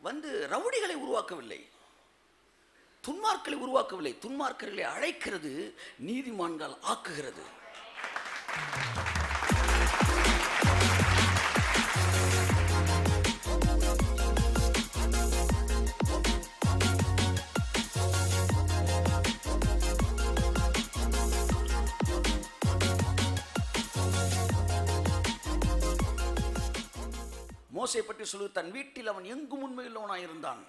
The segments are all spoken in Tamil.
வந்து ரவுடிகளை உருவாக்கவில்லை துன்மார்க்களை உருவாக்கவில்லை துன்மார்க்கர்களை அழைக்கிறது நீதிமான்கள் ஆக்குகிறது மோசை பற்றி சொல்லு தன் வீட்டில் அவன் எங்கும் உண்மையுள்ளவனாய் இருந்தான்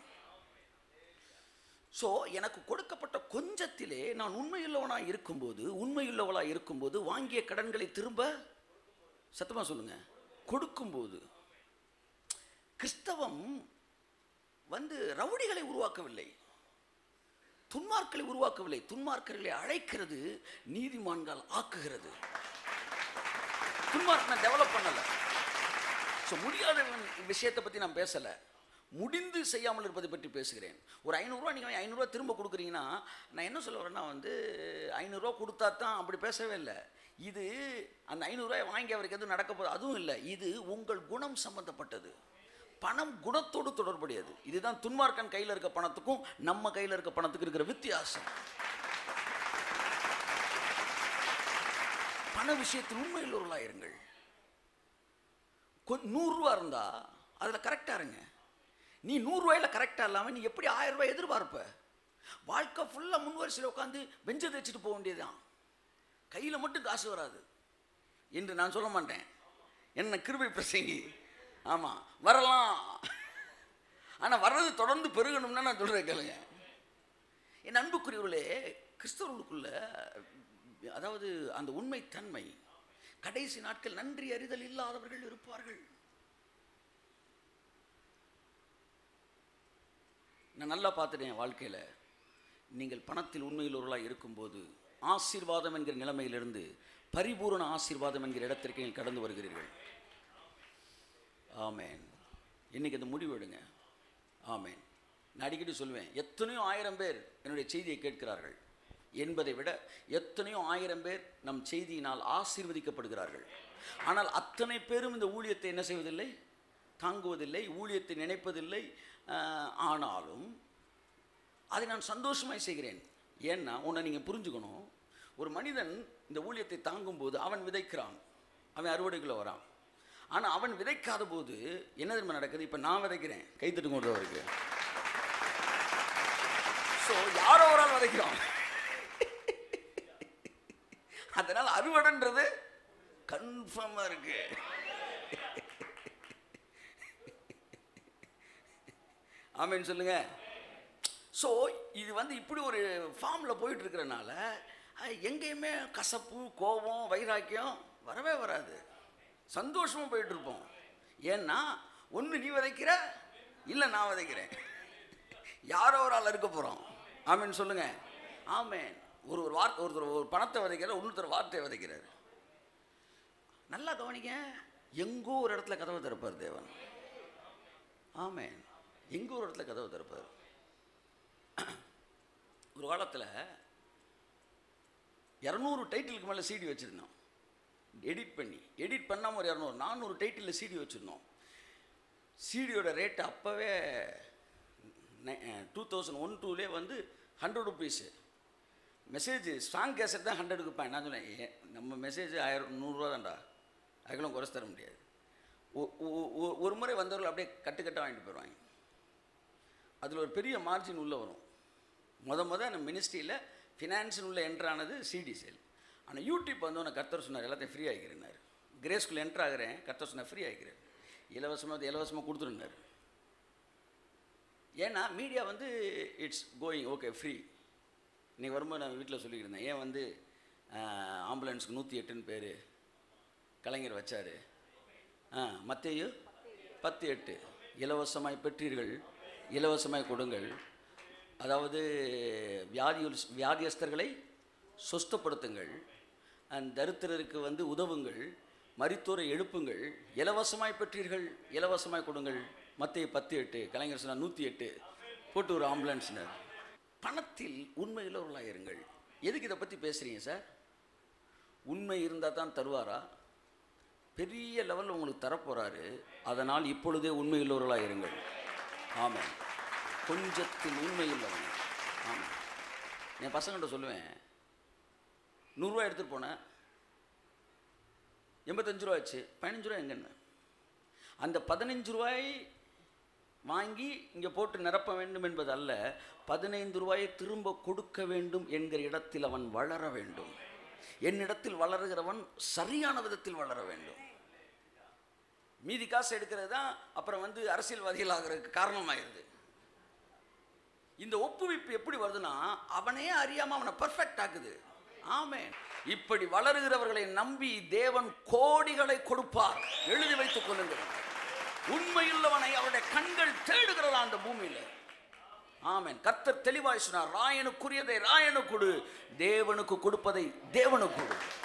ஸோ எனக்கு கொடுக்கப்பட்ட கொஞ்சத்திலே நான் உண்மையுள்ளவனாய் இருக்கும்போது உண்மையுள்ளவளாய் இருக்கும்போது வாங்கிய கடன்களை திரும்ப சத்தமா சொல்லுங்க கொடுக்கும்போது கிறிஸ்தவம் வந்து ரவுடிகளை உருவாக்கவில்லை துன்மார்க்களை உருவாக்கவில்லை துன்மார்க்கர்களை அழைக்கிறது நீதிமான்கள் ஆக்குகிறது துன்மார்க்கனை டெவலப் பண்ணலை ஸோ முடியாத விஷயத்தை பற்றி நான் பேசலை முடிந்து செய்யாமல் இருப்பதை பற்றி பேசுகிறேன் ஒரு ஐநூறுரூவா நீங்கள் ஐநூறுரூவா திரும்ப கொடுக்குறீங்கன்னா நான் என்ன சொல்ல வரேன்னா வந்து ஐநூறுரூவா கொடுத்தா தான் அப்படி பேசவே இல்லை இது அந்த ஐநூறுரூவாயை வாங்கி அவருக்கு எதுவும் நடக்க போகுது அதுவும் இல்லை இது உங்கள் குணம் சம்பந்தப்பட்டது பணம் குணத்தோடு தொடர்புடையது இதுதான் துன்மார்க்கன் கையில் இருக்க பணத்துக்கும் நம்ம கையில் இருக்க பணத்துக்கு இருக்கிற வித்தியாசம் பண விஷயத்தில் உண்மையுள்ளவர்களாக இருங்கள் கொ- நூறுரூவா இருந்தா அதில் கரெக்டாக இருங்க நீ நூறுரூவாயில் கரெக்டாக இல்லாமல் நீ எப்படி ஆயிரம் ரூபாய் எதிர்பார்ப்ப வாழ்க்கை ஃபுல்லாக முன் வரிசையில் உட்காந்து பெஞ்சை தைச்சிட்டு போக வேண்டியதுதான் கையில் மட்டும் காசு வராது என்று நான் சொல்ல மாட்டேன் என்ன கிருபை பிரசங்கி ஆமாம் வரலாம் ஆனால் வர்றது தொடர்ந்து பெருகணும்னா நான் சொல்கிறேன் கேளுங்க என் அன்புக்குரியவர்களே கிறிஸ்தவர்களுக்குள்ள அதாவது அந்த உண்மைத்தன்மை கடைசி நாட்கள் நன்றி அறிதல் இல்லாதவர்கள் இருப்பார்கள் நான் நல்லா பார்த்துட்டேன் என் வாழ்க்கையில் நீங்கள் பணத்தில் உண்மையுள்ளவர்களாக இருக்கும்போது ஆசீர்வாதம் என்கிற நிலைமையிலிருந்து பரிபூரண ஆசீர்வாதம் என்கிற இடத்திற்கு நீங்கள் கடந்து வருகிறீர்கள் ஆமேன் இன்னைக்கு அந்த முடிவு எடுங்க ஆமேன் நான் அடிக்கடி சொல்லுவேன் எத்தனையோ ஆயிரம் பேர் என்னுடைய செய்தியை கேட்கிறார்கள் என்பதை விட எத்தனையோ ஆயிரம் பேர் நம் செய்தியினால் ஆசீர்வதிக்கப்படுகிறார்கள் ஆனால் அத்தனை பேரும் இந்த ஊழியத்தை என்ன செய்வதில்லை தாங்குவதில்லை ஊழியத்தை நினைப்பதில்லை ஆஹ், ஆனாலும் அதை நான் சந்தோஷமாய் செய்கிறேன் ஏன்னா உன்னை நீங்கள் புரிஞ்சுக்கணும் ஒரு மனிதன் இந்த ஊழியத்தை தாங்கும்போது அவன் விதைக்கிறான் அவன் அறுவடைக்குள்ள வரான் ஆனால் அவன் விதைக்காத போது என்ன தெரியுமா நடக்குது இப்போ நான் விதைக்கிறேன் கைத்தட்டு கொண்டவருக்கு ஸோ யாரோ ஒரு ஆள் விதைக்கிறோம் அதனால் அறுவடைன்றது கன்ஃபார்மாக இருக்கு ஆமேன்னு சொல்லுங்க ஸோ இது வந்து இப்படி ஒரு ஃபார்மில் போயிட்டு இருக்கிறனால அஹ், எங்கேயுமே கசப்பு கோபம் வைராக்கியம் வரவே வராது சந்தோஷமாக போயிட்டு இருப்போம் ஏன்னா ஒன்று நீ விதைக்கிற இல்லை நான் விதைக்கிறேன் யாரோ ஒரு ஆள் இருக்க போகிறோம் ஆமேன்னு சொல்லுங்க ஆமேன் ஒரு ஒரு வார்த்தை ஒருத்தர் ஒரு பணத்தை விதைக்கிறார் இன்னொருத்தர் வார்த்தையை விதைக்கிறார் நல்லா கவனிங்க எங்கோ ஒரு இடத்துல கதவை திறப்பார் தேவன் ஆமேன் எங்கோ ஒரு இடத்துல கதவை திறப்பார் ஒரு காலத்தில் இரநூறு டைட்டிலுக்கு மேலே சிடி வச்சுருந்தோம் எடிட் பண்ணி எடிட் பண்ணாமல் ஒரு இரநூறு நானூறு டைட்டிலில் சிடி வச்சுருந்தோம் சிடியோட ரேட்டு அப்போவே டூ தௌசண்ட் ஒன் டூலே வந்து hundred rupees message strong cassette தான் ஹண்ட்ரடுக்கு பாய் நான் சொன்னேன் ஏ, நம்ம மெசேஜ் ஆயிரம் நூறுரூவா தான்டா அதுக்கெல்லாம் குறைச்சி தர முடியாது ஒ- ஒ- ஒ- ஒரு முறை வந்தவர்கள் அப்படியே கட்டு கட்டாக வாங்கிட்டு போயிடுவாங்க அதில் ஒரு பெரிய மார்ஜின் உள்ளே வரும் முத முத நம்ம மினிஸ்ட்ரியில் ஃபினான்ஸில் உள்ள என்ட்ரு ஆனது சிடி சேல் ஆனால் யூடியூப் வந்து உனக்கு கர்த்தர் சொன்னார் எல்லாத்தையும் ஃப்ரீ ஆகிக்கிறேன்னாரு கிரேஸ்குள்ளே என்ட்ரு ஆகிறேன் கர்த்தர் சொன்னார் ஃப்ரீ ஆகிக்கிறேன் இலவசமாக இலவசமாக கொடுத்துருந்தார் ஏன்னா மீடியா வந்து இட்ஸ் கோயிங் ஓகே ஃப்ரீ இன்னைக்கு வரும்போது நான் வீட்டில் சொல்லிக்கிட்டு ஏன் வந்து ஆஹ், ஆம்புலன்ஸ்க்கு நூற்றி எட்டுன்னு பேர் கலைஞர் வச்சார் ஆ மத்தேயு பத்து எட்டு இலவசமாய் பெற்றீர்கள் இலவசமாய் கொடுங்கள் அதாவது வியாதியுல் வியாதியஸ்தர்களை சொஸ்தப்படுத்துங்கள் அண்ட் தரித்திரருக்கு வந்து உதவுங்கள் மரித்தோரை எழுப்புங்கள் இலவசமாய் பெற்றீர்கள் இலவசமாய் கொடுங்கள் மத்திய பத்து எட்டு கலைஞர் சொன்னார் நூற்றி எட்டு போட்டு ஒரு ஆம்புலன்ஸ்னர் பணத்தில் உண்மையுள்ளவர்களாக இருங்கள் எதுக்கு இதை பற்றி பேசுகிறீங்க சார் உண்மை இருந்தால் தான் தருவாரா பெரிய லெவலில் உங்களுக்கு தரப்போகிறாரு அதனால் இப்பொழுதே உண்மையுள்ளவர்களாக இருங்கள் ஆமாம் கொஞ்சத்தில் உண்மை இல்லவன் ஆமாம் என் பசங்கள்கிட்ட சொல்லுவேன் நூறுரூவா எடுத்துகிட்டு போனேன் எண்பத்தஞ்சு ரூபா ஆச்சு பதினஞ்சு ரூபா எங்கன்னு அந்த பதினஞ்சு ரூபாய் வாங்கி இங்கே போட்டு நிரப்ப வேண்டும் என்பது அல்ல பதினைந்து ரூபாயை திரும்ப கொடுக்க வேண்டும் என்கிற இடத்தில் அவன் வளர வேண்டும் என்னிடத்தில் வளருகிறவன் சரியான விதத்தில் வளர வேண்டும் மீதி காசு எடுக்கிறது தான் அப்புறம் வந்து அரசியல்வாதிகள் ஆகிறதுக்கு காரணமாயிருது இந்த ஒப்புவிப்பு எப்படி வருதுன்னா அவனே அறியாம அவனை பர்ஃபெக்ட் ஆக்குது ஆமென் இப்படி வளருகிறவர்களை நம்பி தேவன் கோடிகளை கொடுப்பார் எழுதி வைத்துக் கொள்ளுங்கள் உண்மையுள்ளவனை அவருடைய கண்கள் தேடுகிறதா அந்த பூமியில ஆமென் கர்த்தர் தெளிவாய் சொன்னார் ராயனுக்குரியதை ராயனு கொடு தேவனுக்கு கொடுப்பதை தேவனுக்கு கொடு